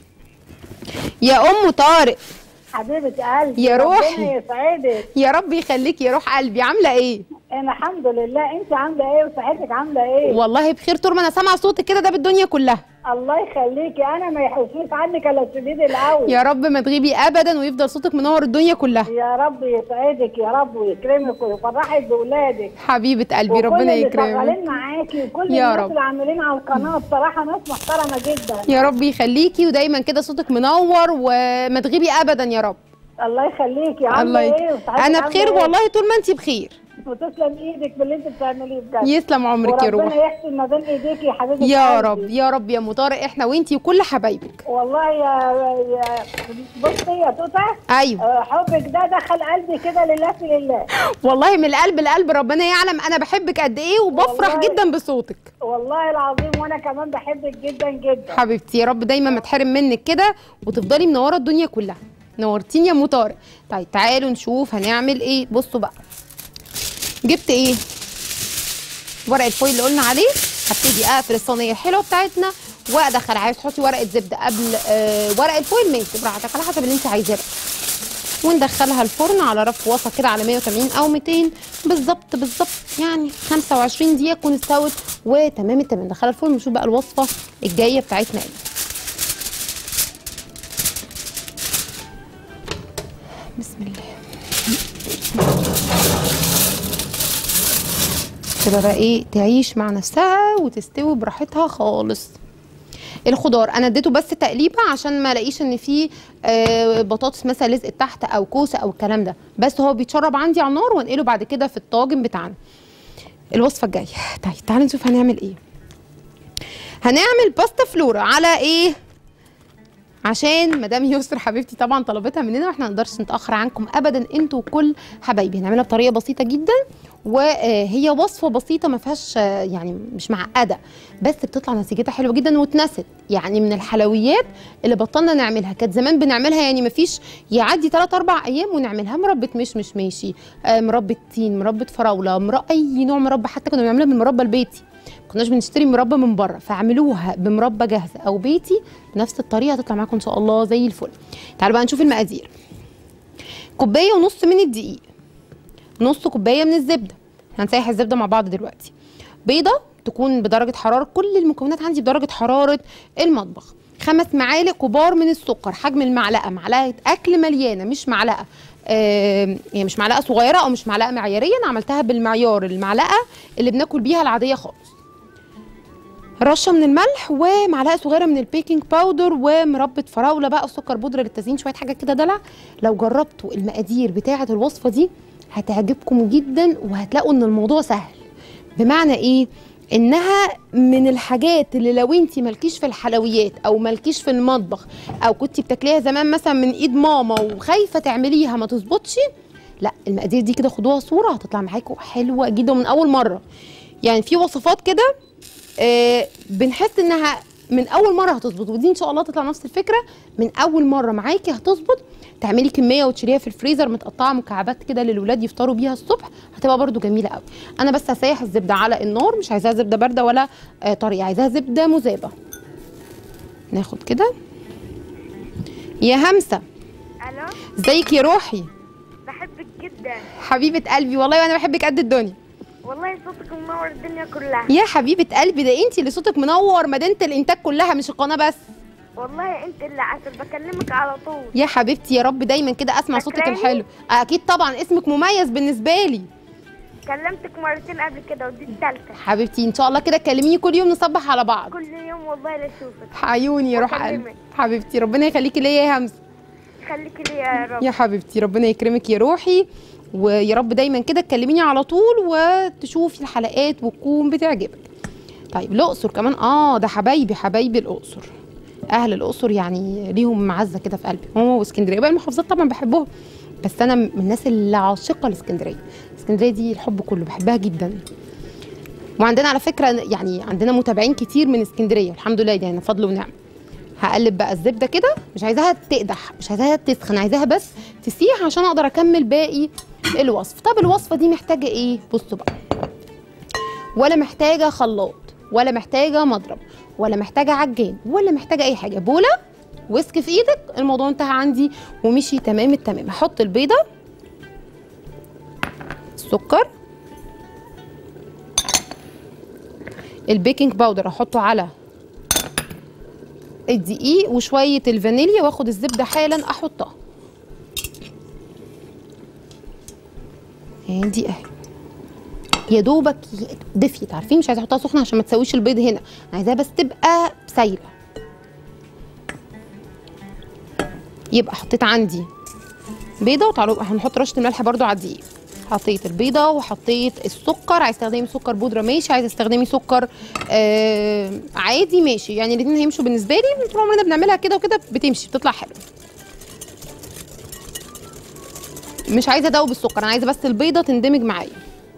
يا أم طارق حبيبة قلبي يا روحي. ربنا يسعدك يا رب يخليك يا روح قلبي عاملة ايه؟ انا الحمد لله انت عامله ايه وصحتك عامله ايه والله بخير طول ما انا سامعة صوتك كده ده بالدنيا كلها الله يخليكي انا ما يحوشوش عنك الا الشديد الاول يا رب ما تغيبي ابدا ويفضل صوتك منور الدنيا كلها يا رب يسعدك يا رب ويكرمك ويفرحك باولادك حبيبه قلبي وكل ربنا اللي يكرمك شغالين معاكي وكل يا الناس رب. اللي عاملين على القناه بصراحه ناس محترمه جدا يا رب يخليكي ودايما كده صوتك منور وما تغيبي ابدا يا رب الله يخليكي الله عامله يك... ايه وصحتك انا عاملة بخير إيه؟ والله طول ما انت بخير وتسلم ايدك باللي انت بتعمليه بجد يسلم عمرك يا وربنا روح يحسن ما بين ايديكي يا حبيبه يا قلبي. رب يا رب يا مطارق احنا وانتي وكل حبايبك والله يا يا بصي يا توته ايوه آه، حبك ده دخل قلبي كده لله في لله والله من القلب لقلب ربنا يعلم انا بحبك قد ايه وبفرح والله. جدا بصوتك والله العظيم وانا كمان بحبك جدا جدا حبيبتي يا رب دايما ما تحرم منك كده وتفضلي منوره الدنيا كلها نورتيني يا ام طارق طيب تعالوا نشوف هنعمل ايه بصوا بقى جبت ايه ورق الفويل اللي قلنا عليه هبتدي اقفل الصينيه الحلوه بتاعتنا وادخل عايز تحطي ورقه زبده قبل آه ورق الفويل ماشي براحتك على حسب اللي انت عايزاه بقى وندخلها الفرن على رف وسط كده على 180 او 200 بالظبط بالظبط يعني 25 دقيقه تكون استوت وتمام التمام ندخلها الفرن ونشوف بقى الوصفه الجايه بتاعتنا ايه بسم الله كده بقى ايه تعيش مع نفسها وتستوي براحتها خالص الخضار انا اديته بس تقليبه عشان ما الاقيش ان في آه، بطاطس مثلا لزقت تحت او كوسه او الكلام ده بس هو بيتشرب عندي على النار وانقله بعد كده في الطاجن بتاعنا الوصفه الجايه طيب تعالوا نشوف هنعمل ايه هنعمل باستا فلورا على ايه عشان مدام يسر حبيبتي طبعا طلبتها مننا واحنا ما نقدرش نتاخر عنكم ابدا انتوا وكل حبايبي هنعملها بطريقه بسيطه جدا وهي وصفه بسيطه ما فيهاش آه، يعني مش معقده بس بتطلع نتيجتها حلوه جدا واتنست يعني من الحلويات اللي بطلنا نعملها كانت زمان بنعملها يعني ما فيش يعدي 3 4 ايام ونعملها مربى مشمش ماشي آه، مربى تين مربى فراوله مر... اي نوع مربى حتى كنا بنعملها بالمربى البيتي ما كناش بنشتري مربى من بره فاعملوها بمربى جاهزه او بيتي بنفس الطريقه هتطلع معاكم ان شاء الله زي الفل تعالوا بقى نشوف المقادير كوبايه ونص من الدقيق نص كوبايه من الزبده هنسيح الزبده مع بعض دلوقتي بيضه تكون بدرجه حراره كل المكونات عندي بدرجه حراره المطبخ خمس معالق كبار من السكر حجم المعلقه معلقه اكل مليانه مش معلقه آه يعني مش معلقه صغيره او مش معلقه معياريه انا عملتها بالمعيار المعلقه اللي بناكل بيها العاديه خالص رشه من الملح ومعلقه صغيره من البيكنج باودر ومربى فراوله بقى وسكر بودره للتزيين شويه حاجات كده دلع لو جربتوا المقادير بتاعه الوصفه دي هتعجبكم جدا وهتلاقوا ان الموضوع سهل بمعنى ايه انها من الحاجات اللي لو انت مالكيش في الحلويات او مالكيش في المطبخ او كنت بتاكليها زمان مثلا من ايد ماما وخايفه تعمليها ما تظبطش لا المقادير دي كده خدوها صوره هتطلع معاكم حلوه جدا من اول مره يعني في وصفات كده آه، بنحس انها من اول مره هتظبط ودي ان شاء الله تطلع نفس الفكره من اول مره معاكي هتظبط تعملي كميه وتشيليها في الفريزر متقطعه مكعبات كده للولاد يفطروا بيها الصبح هتبقى برده جميله قوي انا بس هسيح الزبده على النار مش عايزاها زبده بارده ولا آه، طريه عايزاها زبده مذابه ناخد كده يا همسه الو ازيك يا روحي بحبك جدا حبيبه قلبي والله وانا بحبك قد الدنيا والله صوتك منور الدنيا كلها يا حبيبه قلبي ده انت اللي صوتك منور مدينه الانتاج كلها مش القناه بس والله انت اللي عسل بكلمك على طول يا حبيبتي يا رب دايما كده اسمع صوتك فاكراني؟ الحلو اكيد طبعا اسمك مميز بالنسبه لي كلمتك مرتين قبل كده ودي التالتة حبيبتي ان شاء الله كده كلميني كل يوم نصبح على بعض كل يوم والله لا اشوفك عيوني يا روح قلبي وأكلمك. حبيبتي ربنا يخليكي ليا يا همسه خليكي لي يا رب يا حبيبتي ربنا يكرمك يا روحي ويا رب دايما كده تكلميني على طول وتشوفي الحلقات وتكون بتعجبك طيب الاقصر كمان اه ده حبايبي حبايبي الاقصر اهل الاقصر يعني ليهم معزه كده في قلبي هو واسكندريه باقي المحافظات طبعا بحبهم بس انا من الناس اللي عاشقه لاسكندريه اسكندريه دي الحب كله بحبها جدا وعندنا على فكره يعني عندنا متابعين كتير من اسكندريه الحمد لله يعني فضل ونعمه هقلب بقى الزبده كده مش عايزاها تقدح مش عايزاها تسخن عايزاها بس تسيح عشان اقدر اكمل باقي الوصف طب الوصفه دي محتاجه ايه بصوا بقى ولا محتاجه خلاط ولا محتاجه مضرب ولا محتاجه عجان ولا محتاجه اي حاجه بوله ويسك في ايدك الموضوع انتهى عندي ومشي تمام التمام هحط البيضه السكر البيكنج باودر احطه على الدقيق وشويه الفانيليا واخد الزبده حالا احطها دي اهي يا دوبك ي- دفيت عارفين مش عايزه احطها سخنه عشان ما تسويش البيض هنا أنا عايزاها بس تبقى سايله يبقى حطيت عندي بيضه وتعالوا هنحط رشه الملح برده على الدقيق حطيت البيضه وحطيت السكر عايز تستخدمي سكر بودره ماشي عايزه تستخدمي سكر آه عادي ماشي يعني الاثنين هيمشوا بالنسبه لي طول عمرنا بنعملها كده وكده بتمشي بتطلع حلو مش عايزه ادوب السكر انا عايزه بس البيضه تندمج معايا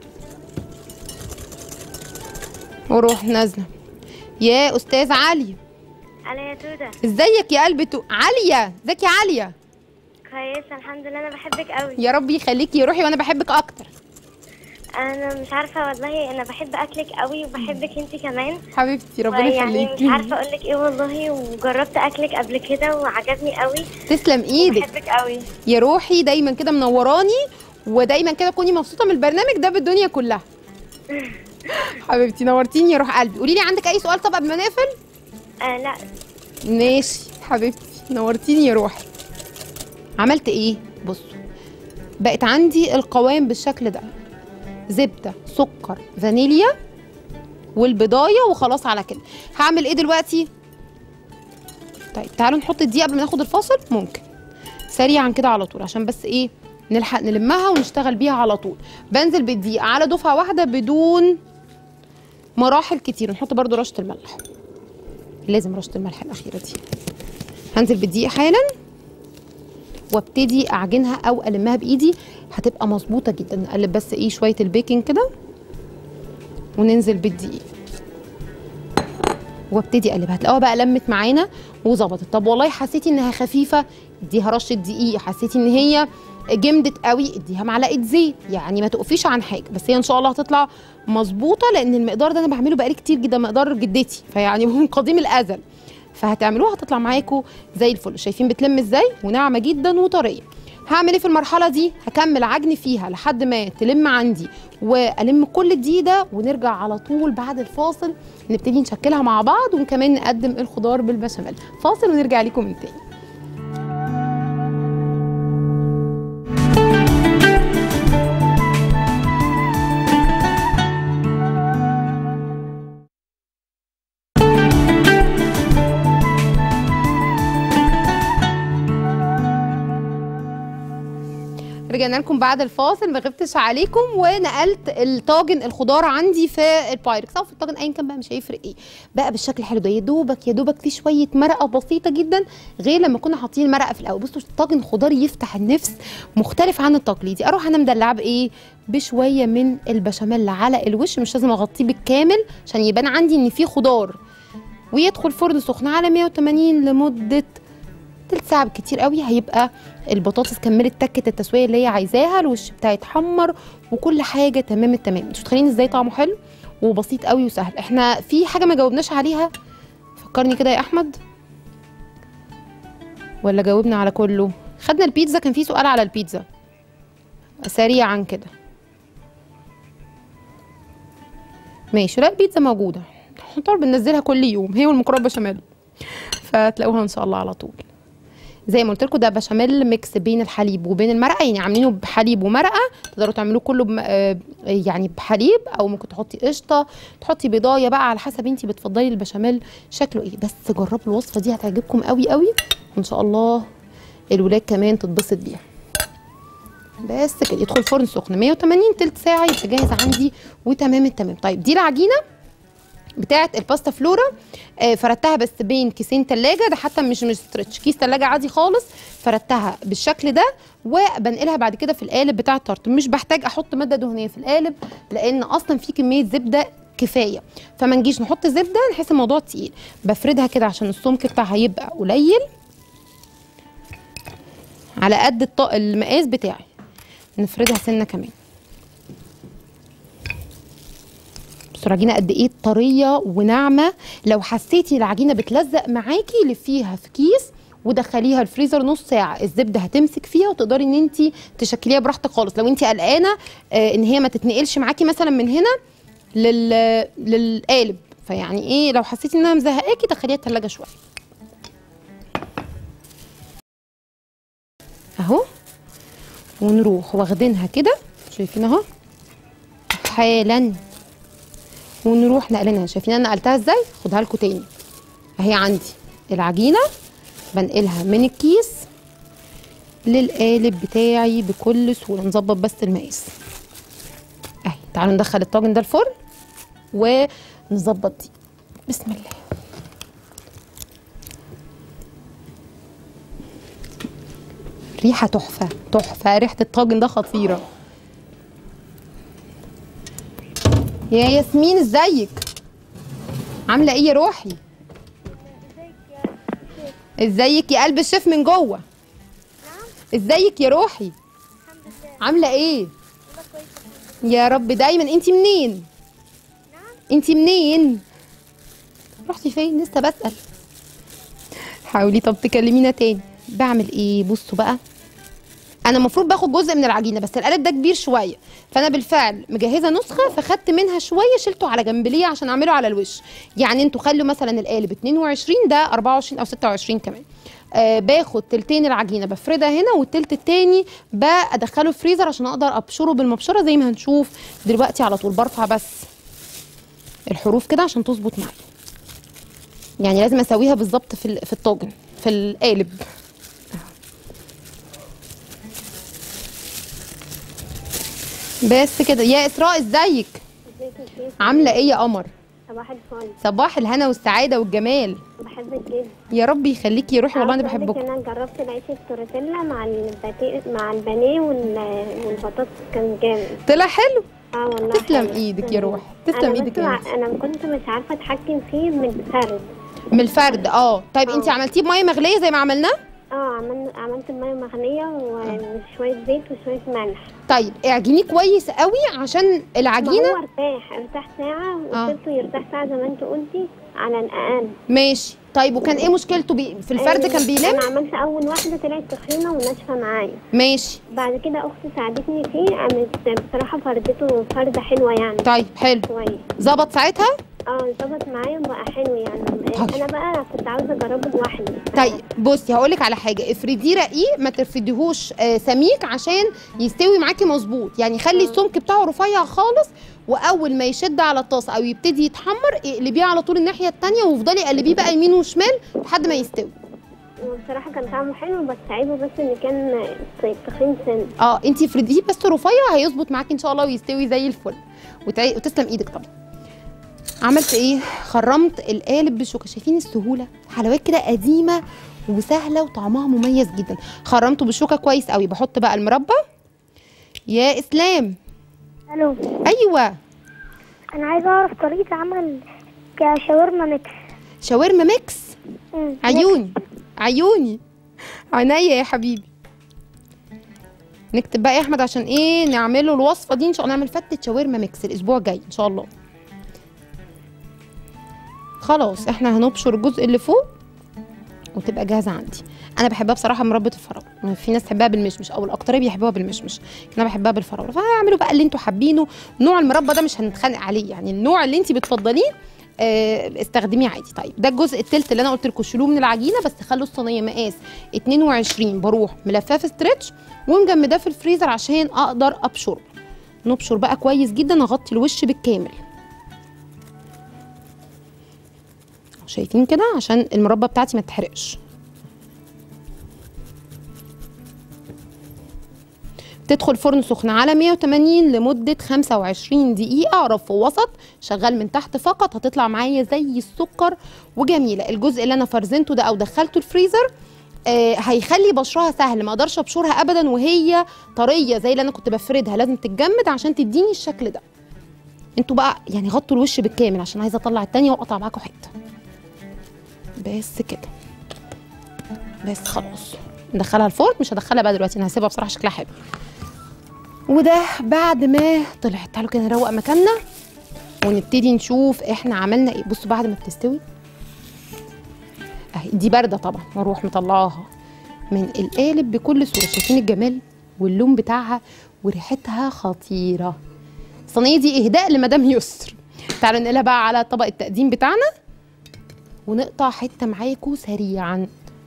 واروح نازله يا استاذ علي انا يا توده ازيك يا قلبي تو... عليا ازيك يا عليا كويسه الحمد لله انا بحبك قوي يا رب يخليكي يا روحي وانا بحبك اكتر انا مش عارفه والله انا بحب اكلك قوي وبحبك انت كمان حبيبتي ربنا يعني مش يخليكي عارفه اقول لك ايه والله وجربت اكلك قبل كده وعجبني قوي تسلم ايدك بحبك قوي يا روحي دايما كده منوراني ودايما كده تكوني مبسوطه من البرنامج ده بالدنيا كلها حبيبتي نورتيني يا روح قلبي قولي لي عندك اي سؤال طب قبل ما نقفل آه لا ماشي حبيبتي نورتيني يا روحي عملت ايه بصوا بقت عندي القوام بالشكل ده زبده سكر فانيليا والبضايه وخلاص على كده هعمل ايه دلوقتي طيب تعالوا نحط الدقيق قبل ما ناخد الفاصل ممكن سريعا كده على طول عشان بس ايه نلحق نلمها ونشتغل بيها على طول بنزل بالدقيق على دفعه واحده بدون مراحل كتير نحط برضو رشه الملح لازم رشه الملح الاخيره دي هنزل بالدقيق حالا وابتدي اعجنها او المها بايدي هتبقى مظبوطه جدا نقلب بس ايه شويه البيكنج كده وننزل بالدقيق وابتدي اقلبها هتلاقوها بقى لمت معانا وظبطت طب والله حسيتي انها خفيفه اديها رشه دقيق حسيتي ان هي جمدت قوي اديها معلقه زيت يعني ما تقفيش عن حاجه بس هي ان شاء الله هتطلع مظبوطه لان المقدار ده انا بعمله بقالي كتير جدا مقدار جدتي فيعني من قديم الازل فهتعملوها هتطلع معاكم زي الفل شايفين بتلم ازاي وناعمه جدا وطريه هعمل ايه في المرحله دي هكمل عجن فيها لحد ما تلم عندي والم كل الدقيق ده ونرجع على طول بعد الفاصل نبتدي نشكلها مع بعض وكمان نقدم الخضار بالبشاميل فاصل ونرجع لكم من تاني رجعنا لكم بعد الفاصل ما غبتش عليكم ونقلت الطاجن الخضار عندي في البايركس او في الطاجن ايا كان بقى مش هيفرق ايه بقى بالشكل الحلو ده يا دوبك يا دوبك فيه شويه مرقه بسيطه جدا غير لما كنا حاطين المرقه في الاول بصوا الطاجن خضار يفتح النفس مختلف عن التقليدي اروح انا مدلعه بايه بشويه من البشاميل على الوش مش لازم اغطيه بالكامل عشان يبان عندي ان فيه خضار ويدخل فرن سخن على 180 لمده تلت ساعه بالكتير قوي هيبقى البطاطس كملت تكه التسويه اللي هي عايزاها الوش بتاعي اتحمر وكل حاجه تمام التمام انتوا متخيلين ازاي طعمه حلو وبسيط قوي وسهل احنا في حاجه ما جاوبناش عليها فكرني كده يا احمد ولا جاوبنا على كله خدنا البيتزا كان في سؤال على البيتزا سريعا كده ماشي لا البيتزا موجوده احنا طبعا بننزلها كل يوم هي والمكرونه بشاميل فتلاقوها ان شاء الله على طول زي ما قلت لكم ده بشاميل ميكس بين الحليب وبين المرقه يعني عاملينه بحليب ومرقه تقدروا تعملوه كله بم... آه، يعني بحليب او ممكن تحطي قشطه تحطي بيضايه بقى على حسب انتي بتفضلي البشاميل شكله ايه بس جربوا الوصفه دي هتعجبكم قوي قوي وان شاء الله الولاد كمان تتبسط بيها بس كده يدخل فرن سخن 180 تلت ساعه يبقى جاهز عندي وتمام التمام طيب دي العجينه بتاعه الباستا فلورا آه، فردتها بس بين كيسين تلاجة ده حتى مش مش ستريتش كيس تلاجة عادي خالص فردتها بالشكل ده وبنقلها بعد كده في القالب بتاع التارت مش بحتاج احط ماده دهنيه في القالب لان اصلا في كميه زبده كفايه فما نجيش نحط زبده نحس الموضوع تقيل بفردها كده عشان السمك بتاعها يبقى قليل على قد الط- المقاس بتاعي نفردها سنه كمان بصوا العجينه قد ايه طريه وناعمه لو حسيتي العجينه بتلزق معاكي لفيها في كيس ودخليها الفريزر نص ساعه الزبده هتمسك فيها وتقدري ان انت تشكليها براحتك خالص لو انت قلقانه آه، ان هي ما تتنقلش معاكي مثلا من هنا لل للقالب فيعني ايه لو حسيتي انها مزهقاكي دخليها التلاجة شويه اهو ونروح واخدينها كده شايفين اهو حالا ونروح نقلناها شايفين انا نقلتها ازاي خدها لكم تاني اهي عندي العجينه بنقلها من الكيس للقالب بتاعي بكل سهوله نظبط بس المقاس اهي تعالوا ندخل الطاجن ده الفرن ونظبط دي بسم الله ريحه تحفه تحفه ريحه الطاجن ده خطيره يا ياسمين ازيك عامله ايه يا روحي ازيك يا قلب الشيف من جوه ازيك يا روحي عامله ايه يا رب دايما انت منين انت منين رحتي فين لسه بسال حاولي طب تكلمينا تاني بعمل ايه بصوا بقى انا المفروض باخد جزء من العجينه بس القالب ده كبير شويه فانا بالفعل مجهزه نسخه فخدت منها شويه شلته على جنب ليه عشان اعمله على الوش يعني انتوا خلوا مثلا القالب 22 ده 24 او 26 كمان آه باخد تلتين العجينه بفردها هنا والتلت التاني بدخله فريزر عشان اقدر ابشره بالمبشره زي ما هنشوف دلوقتي على طول برفع بس الحروف كده عشان تظبط معايا يعني لازم اسويها بالظبط في ال- في الطاجن في القالب بس كده يا اسراء ازيك ازيك يا شيخ عامله ايه يا قمر صباح الفل صباح الهنا والسعاده والجمال بحبك جدا يا رب يخليكي يا روحي والله انا عاوزة أقولك بحبكم انا جربت العيش التورتيلا مع الباتي مع البانيه وال- والبطاطس كان جامد طلع حلو اه والله تسلم حلو. ايدك يا روحي تسلم أنا ايدك بس يا مع- انت انا كنت مش عارفه اتحكم فيه من الفرد من الفرد اه طيب انت آه. عملتيه بميه مغليه زي ما عملناه اه عملت عملت الميه مغليه وشويه زيت وشويه ملح طيب اعجنيه كويس قوي عشان ما العجينه هو ارتاح ارتاح ساعه آه. وسبته يرتاح ساعه زي ما انت قلتي على الاقل ماشي طيب وكان ايه مشكلته بي... في الفرد كان بيلم انا عملت اول واحده طلعت تخينه وناشفه معايا ماشي بعد كده اختي ساعدتني فيه قامت بصراحه فردته فرده حلوه يعني طيب حلو كويس ظبط ساعتها اه ظبط معايا وبقى حلو يعني طيب. انا بقى كنت عاوزه اجربه لوحدي طيب بصي هقولك على حاجه افرديه رقيق ما تفرديهوش آه سميك عشان يستوي معاكي مظبوط يعني خلي السمك بتاعه رفيع خالص واول ما يشد على الطاسه او يبتدي يتحمر اقلبيه على طول الناحيه التانية وافضلي قلبيه بقى يمين وشمال لحد ما يستوي وبصراحه كان طعمه حلو بس عيبه بس ان كان تخين سن اه انتي افرديه بس رفيع هيظبط معاكي ان شاء الله ويستوي زي الفل وتعي... وتسلم ايدك طبعا عملت ايه خرمت القالب بالشوكه شايفين السهوله حلويات كده قديمه وسهله وطعمها مميز جدا خرمته بالشوكه كويس قوي بحط بقى المربى يا اسلام الو ايوه انا عايزه اعرف طريقه عمل كشاورما ميكس شاورما ميكس مم. عيوني عيوني عينيا يا حبيبي نكتب بقى يا احمد عشان ايه نعمله الوصفه دي ان شاء الله نعمل فتة شاورما ميكس الاسبوع الجاي ان شاء الله خلاص احنا هنبشر الجزء اللي فوق وتبقى جاهزه عندي انا بحبها بصراحه مربى الفراوله في ناس تحبها بالمشمش او الاكتريه بيحبوها بالمشمش انا بحبها بالفراوله فاعملوا بقى اللي انتوا حابينه نوع المربى ده مش هنتخانق عليه يعني النوع اللي انت بتفضليه آه، استخدميه عادي طيب ده الجزء التلت اللي انا قلت لكم شيلوه من العجينه بس خلوا الصينيه مقاس 22 بروح ملفاه في ستريتش ومجمداه في الفريزر عشان اقدر ابشر نبشر بقى كويس جدا اغطي الوش بالكامل شايفين كده عشان المربى بتاعتي ما تتحرقش تدخل فرن سخن على 180 لمدة 25 دقيقة رف وسط شغال من تحت فقط هتطلع معايا زي السكر وجميلة الجزء اللي انا فرزنته ده او دخلته الفريزر آه هيخلي بشرها سهل ما اقدرش ابشرها ابدا وهي طريه زي اللي انا كنت بفردها لازم تتجمد عشان تديني الشكل ده انتوا بقى يعني غطوا الوش بالكامل عشان عايزه اطلع التانية واقطع معاكم حته بس كده بس خلاص ندخلها الفرن مش هدخلها بقى دلوقتي انا هسيبها بصراحه شكلها حلو وده بعد ما طلعت تعالوا كده نروق مكاننا ونبتدي نشوف احنا عملنا ايه بصوا بعد ما بتستوي اهي دي بارده طبعا واروح مطلعاها من القالب بكل سهوله شايفين الجمال واللون بتاعها وريحتها خطيره الصينيه دي اهداء لمدام يسر تعالوا ننقلها بقى على طبق التقديم بتاعنا ونقطع حته معاكم سريعا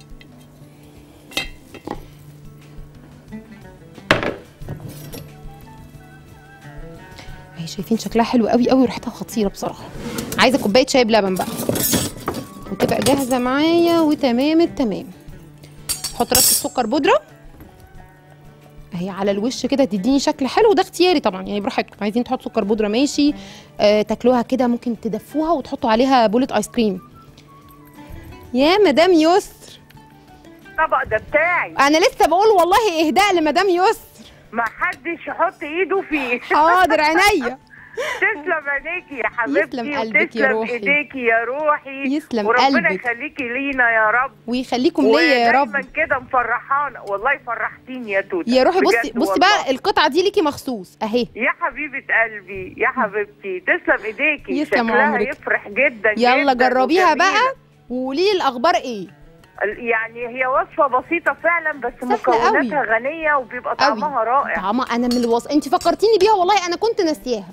اهي شايفين شكلها حلو قوي قوي وريحتها خطيره بصراحه عايزه كوبايه شاي بلبن بقى وتبقى جاهزه معايا وتمام التمام احط رشه سكر بودره اهي على الوش كده تديني شكل حلو ده اختياري طبعا يعني براحتكم عايزين تحطوا سكر بودره ماشي آه تاكلوها كده ممكن تدفوها وتحطوا عليها بولة ايس كريم يا مدام يسر الطبق ده بتاعي انا لسه بقول والله اهداء لمدام يسر ما حدش يحط ايده فيه حاضر عينيا تسلم عينيكي يا حبيبتي يسلم قلبك يا وتسلم روحي. ايديكي يا روحي يسلم وربنا قلبك. يخليكي لينا يا رب ويخليكم ليا يا رب ودايما كده مفرحانا والله فرحتيني يا توته يا روحي بصي بجد بصي والله. بقى القطعه دي ليكي مخصوص اهي يا حبيبه قلبي يا حبيبتي تسلم ايديكي يسلم شكلها عمرك. يفرح جدا يلا جدا جربيها وجميلة. بقى وقولي لي الاخبار ايه يعني هي وصفه بسيطه فعلا بس سهلة مكوناتها قوي. غنيه وبيبقى قوي. طعمها رائع طعمها انا من الوصف انت فكرتيني بيها والله انا كنت ناسياها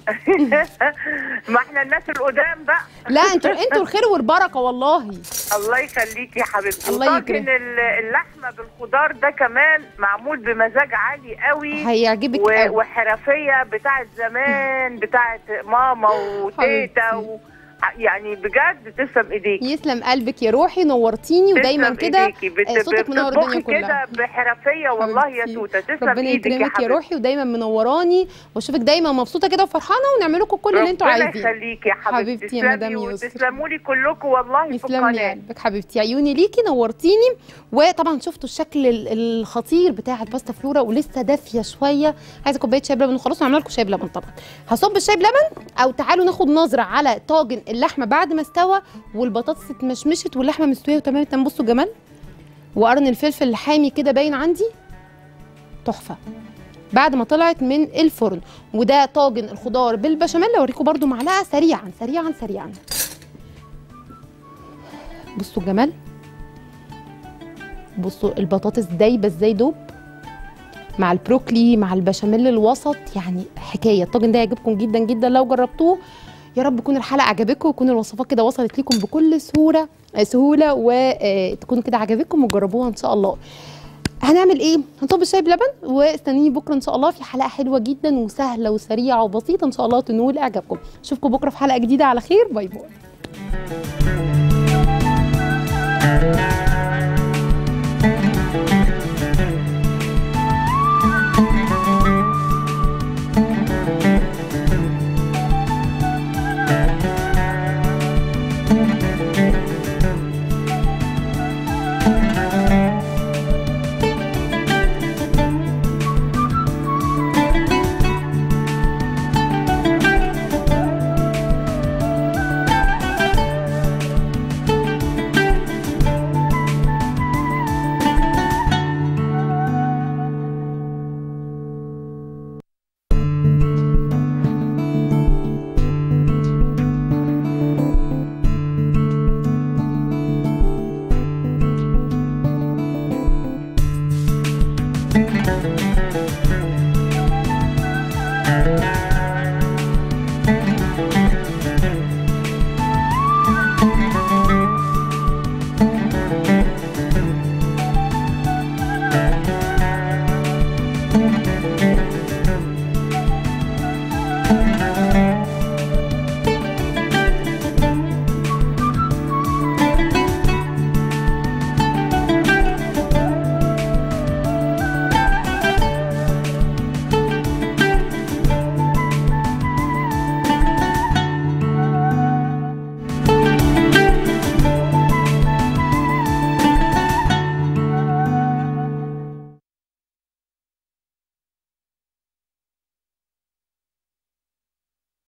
ما احنا الناس القدام بقى لا انتوا انتوا الخير والبركه والله الله يخليكي يا حبيبتي الله وطاجن يكرمك. ال- اللحمه بالخضار ده كمان معمول بمزاج عالي قوي هيعجبك و- قوي وحرفيه بتاعت زمان بتاعت ماما وتيتا حبيبتي. و... يعني بجد تسلم ايديكي يسلم قلبك يا روحي نورتيني ودايما تسلم كده إيديكي. بت- آه، صوتك منور الدنيا بتطبخي كلها كده بحرفيه والله يا حبيبتي. توته تسلم ربنا ايدك يا يكرمك يا حبيبتي روحي ودايما منوراني واشوفك دايما مبسوطه كده وفرحانه ونعمل لكم كل اللي انتوا ربنا عايزينه يخليكي يا حبيبتي حبيبتي يا تسلمي مدام يسر. وتسلموا لي كلكم والله في يسلم لي القناه قلبك حبيبتي عيوني ليكي نورتيني وطبعا شفتوا الشكل ال- الخطير بتاع الباستا فلورا ولسه دافيه شويه عايزه كوبايه شاي بلبن وخلاص ونعمل لكم شاي بلبن طبعا هصب الشاي بلبن او تعالوا ناخد نظره على طاجن اللحمه بعد ما استوى والبطاطس اتمشمشت واللحمه مستويه وتمام تمام بصوا الجمال وقرن الفلفل الحامي كده باين عندي تحفه بعد ما طلعت من الفرن وده طاجن الخضار بالبشاميل اوريكم برده معلقه سريعا سريعا سريعا بصوا الجمال بصوا البطاطس دايبه ازاي دوب مع البروكلي مع البشاميل الوسط يعني حكايه الطاجن ده يعجبكم جدا جدا لو جربتوه يا رب تكون الحلقه عجبتكم وتكون الوصفات كده وصلت لكم بكل سهوله آه، سهوله وتكون كده عجبتكم وتجربوها ان شاء الله هنعمل ايه هنطب الشاي بلبن واستنوني بكره ان شاء الله في حلقه حلوه جدا وسهله وسريعه وبسيطه ان شاء الله تنول اعجابكم اشوفكم بكره في حلقه جديده على خير باي باي